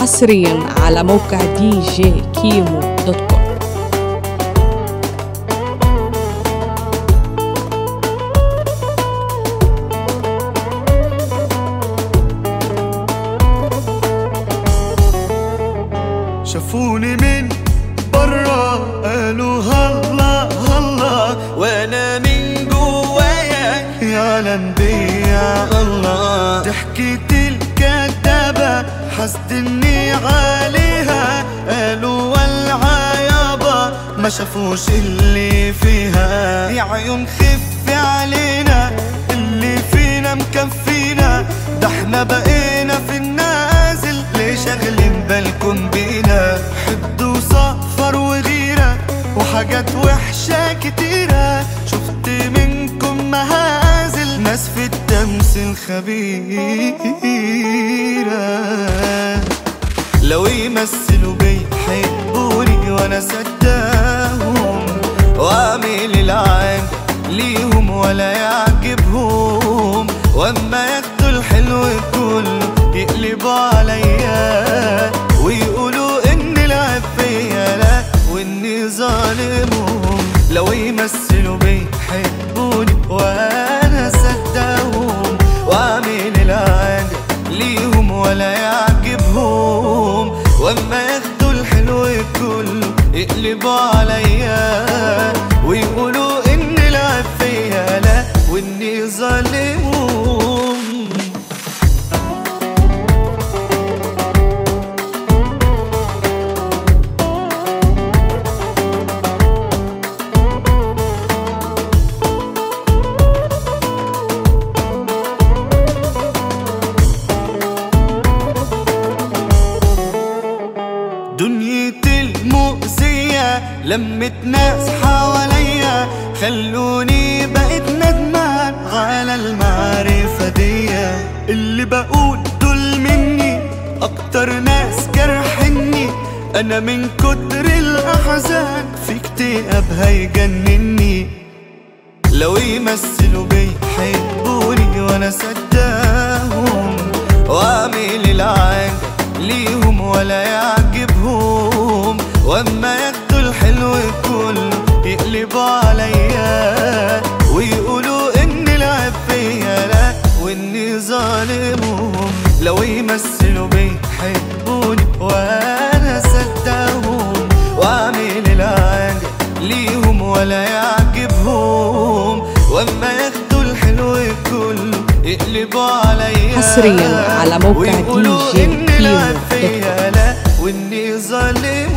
حصريا على موقع دي جي كيمو دوت كوم شافوني من برا قالوا هلا هلا وانا من جوايا يعلم بيا الله ضحكت الكدابة حسدني عليها قالوا والعا يابا ما شافوش اللي فيها يا عيون خف علينا اللي فينا مكفينا ده احنا بقينا في النازل ليه شاغلين بالكم بينا حد وصفر وغيرة وحاجات وحشة كتيرة شفت منكم مهازل ناس في التمثيل خبيرة لو يمثلوا بيحبوني وانا صدقهم واعمل العام ليهم ولا يعجبهم واما ياخدوا الحلو كله يقلبوا عليا ويقولوا ان العيب فيا لا واني ظالمهم لو يمثلوا بيحبوني وانا صدقهم واعمل العام ليهم ولا يعجبهم واما ياخدوا الحلو كله يقلبوا عليا ويقولوا ان العيب فيا لا واني ظالمهم دنيتي المؤذية لمت ناس حواليا خلوني بقيت ندمان على المعرفة دي اللي بقول دول مني أكتر ناس جرحني أنا من كتر الأحزان في اكتئاب هيجنني لو يمثلوا بيحبوني وانا صدقهم واعمل العادة ليهم ولا يعجبهم واما ياخدوا الحلو كله يقلبوا عليا ويقولوا ان العيب فيا لا واني ظالمهم لو يمثلوا بيحبوني وانا صدقهم واعمل العادة ليهم ولا يعجبهم واما ياخدوا الحلو كله يقلبوا عليا حصريا على موقع ويقولوا DJ إن العيب كيمو دوت كوم. فيا لا واني ظالم